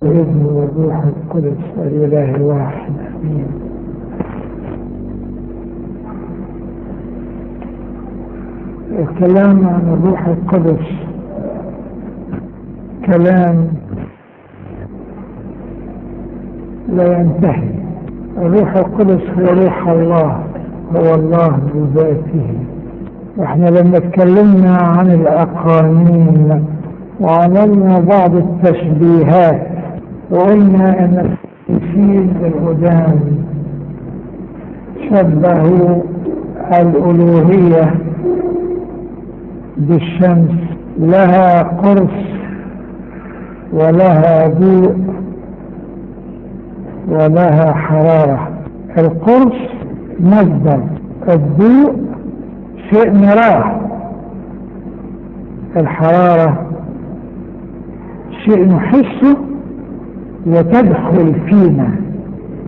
الابن والروح القدس الإله الواحد آمين الكلام عن الروح القدس كلام لا ينتهي الروح القدس هو روح الله هو الله بذاته واحنا لما اتكلمنا عن الاقانيم وعملنا بعض التشبيهات وقلنا ان التمثيل القدام شبهوا الالوهيه بالشمس لها قرص ولها ضوء ولها حرارة القرص مصدر الضوء شيء نراه الحرارة شيء نحسه وتدخل فينا